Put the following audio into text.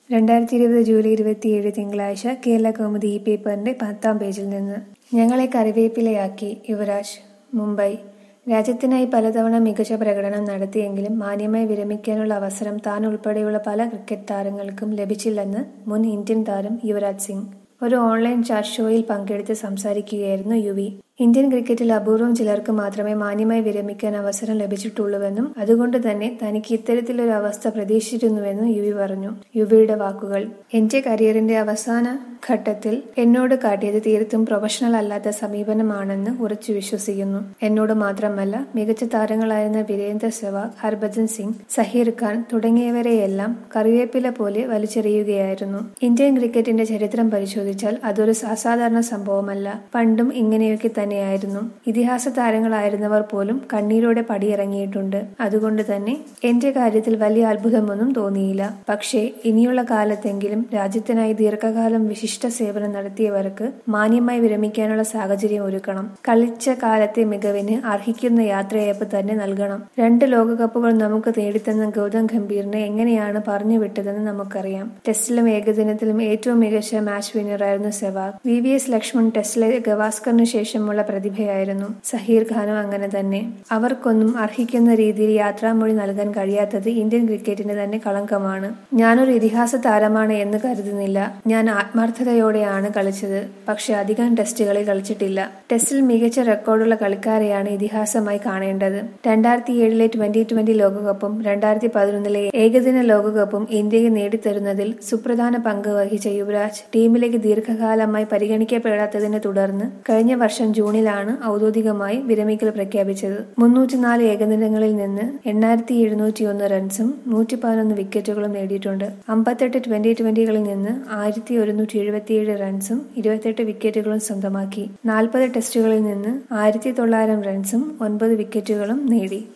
രണ്ടായിരത്തി ഇരുപത് ജൂലൈ ഇരുപത്തിയേഴ് തിങ്കളാഴ്ച കേരള കൗമുദി ഈ പേപ്പറിന്റെ പത്താം പേജിൽ നിന്ന് ഞങ്ങളെ കറിവേപ്പിലയാക്കി യുവരാജ് മുംബൈ രാജ്യത്തിനായി പലതവണ മികച്ച പ്രകടനം നടത്തിയെങ്കിലും മാന്യമായി വിരമിക്കാനുള്ള അവസരം താൻ ഉൾപ്പെടെയുള്ള പല ക്രിക്കറ്റ് താരങ്ങൾക്കും ലഭിച്ചില്ലെന്ന് മുൻ ഇന്ത്യൻ താരം യുവരാജ് സിംഗ് ഒരു ഓൺലൈൻ ചാറ്റ് ഷോയിൽ പങ്കെടുത്ത് സംസാരിക്കുകയായിരുന്നു യുവി ഇന്ത്യൻ ക്രിക്കറ്റിൽ അപൂർവം ചിലർക്ക് മാത്രമേ മാന്യമായി വിരമിക്കാൻ അവസരം ലഭിച്ചിട്ടുള്ളൂവെന്നും അതുകൊണ്ട് തന്നെ തനിക്ക് ഇത്തരത്തിലൊരു അവസ്ഥ പ്രതീക്ഷിച്ചിരുന്നുവെന്നും യുവി പറഞ്ഞു യുവിയുടെ വാക്കുകൾ എന്റെ കരിയറിന്റെ അവസാന ഘട്ടത്തിൽ എന്നോട് കാട്ടിയത് തീർത്തും പ്രൊഫഷണൽ അല്ലാത്ത സമീപനമാണെന്ന് ഉറച്ചു വിശ്വസിക്കുന്നു എന്നോട് മാത്രമല്ല മികച്ച താരങ്ങളായിരുന്ന വീരേന്ദർ സെവാഗ് ഹർഭജൻ സിംഗ് സഹീർ ഖാൻ തുടങ്ങിയവരെയെല്ലാം കറിവേപ്പില പോലെ വലിച്ചെറിയുകയായിരുന്നു ഇന്ത്യൻ ക്രിക്കറ്റിന്റെ ചരിത്രം പരിശോധിച്ചാൽ അതൊരു അസാധാരണ സംഭവമല്ല പണ്ടും ഇങ്ങനെയൊക്കെ തന്നെയായിരുന്നു ഇതിഹാസ താരങ്ങളായിരുന്നവർ പോലും കണ്ണീരോടെ പടിയിറങ്ങിയിട്ടുണ്ട് അതുകൊണ്ട് തന്നെ എന്റെ കാര്യത്തിൽ വലിയ അത്ഭുതമൊന്നും തോന്നിയില്ല പക്ഷേ ഇനിയുള്ള കാലത്തെങ്കിലും രാജ്യത്തിനായി ദീർഘകാലം വിശിഷ്ട സേവനം നടത്തിയവർക്ക് മാന്യമായി വിരമിക്കാനുള്ള സാഹചര്യം ഒരുക്കണം കളിച്ച കാലത്തെ മികവിന് അർഹിക്കുന്ന യാത്രയയപ്പ് തന്നെ നൽകണം രണ്ട് ലോകകപ്പുകൾ നമുക്ക് നേടിത്തന്ന ഗൗതം ഗംഭീറിനെ എങ്ങനെയാണ് പറഞ്ഞു വിട്ടതെന്ന് നമുക്കറിയാം ടെസ്റ്റിലും ഏകദിനത്തിലും ഏറ്റവും മികച്ച മാച്ച് വിന്നറായിരുന്നു Sehwag V V S Laxman ടെസ്റ്റിലെ ഗവാസ്കറിന് ശേഷമുള്ള പ്രതിഭയായിരുന്നു സഹീർ ഖാനും അങ്ങനെ തന്നെ അവർക്കൊന്നും അർഹിക്കുന്ന രീതിയിൽ യാത്രാമൊഴി നൽകാൻ കഴിയാത്തത് ഇന്ത്യൻ ക്രിക്കറ്റിന് തന്നെ കളങ്കമാണ് ഞാനൊരു ഇതിഹാസ താരമാണ് എന്ന് കരുതുന്നില്ല ഞാൻ ആത്മാർത്ഥതയോടെയാണ് കളിച്ചത് പക്ഷെ അധികം ടെസ്റ്റുകളിൽ കളിച്ചിട്ടില്ല ടെസ്റ്റിൽ മികച്ച റെക്കോർഡുള്ള കളിക്കാരെയാണ് ഇതിഹാസമായി കാണേണ്ടത് രണ്ടായിരത്തി ഏഴിലെ ട്വന്റി ട്വന്റി ലോകകപ്പും രണ്ടായിരത്തി പതിനൊന്നിലെ ഏകദിന ലോകകപ്പും ഇന്ത്യക്ക് നേടിത്തരുന്നതിൽ സുപ്രധാന പങ്ക് വഹിച്ച യുവരാജ് ടീമിലേക്ക് ദീർഘകാലമായി പരിഗണിക്കപ്പെടാത്തതിനെ തുടർന്ന് കഴിഞ്ഞ വർഷം ജൂണിലാണ് ഔദ്യോഗികമായി വിരമിക്കൽ പ്രഖ്യാപിച്ചത് മുന്നൂറ്റിനാല് ഏകദിനങ്ങളിൽ നിന്ന് എണ്ണായിരത്തി എഴുന്നൂറ്റി ഒന്ന് റൺസും നൂറ്റി പതിനൊന്ന് വിക്കറ്റുകളും നേടിയിട്ടുണ്ട് അമ്പത്തെട്ട് ട്വന്റി ട്വന്റികളിൽ നിന്ന് ആയിരത്തി ഒരുന്നൂറ്റി എഴുപത്തിയേഴ് റൺസും ഇരുപത്തെട്ട് വിക്കറ്റുകളും സ്വന്തമാക്കി നാൽപ്പത് ടെസ്റ്റുകളിൽ നിന്ന് ആയിരത്തി തൊള്ളായിരം റൺസും ഒൻപത് വിക്കറ്റുകളും നേടി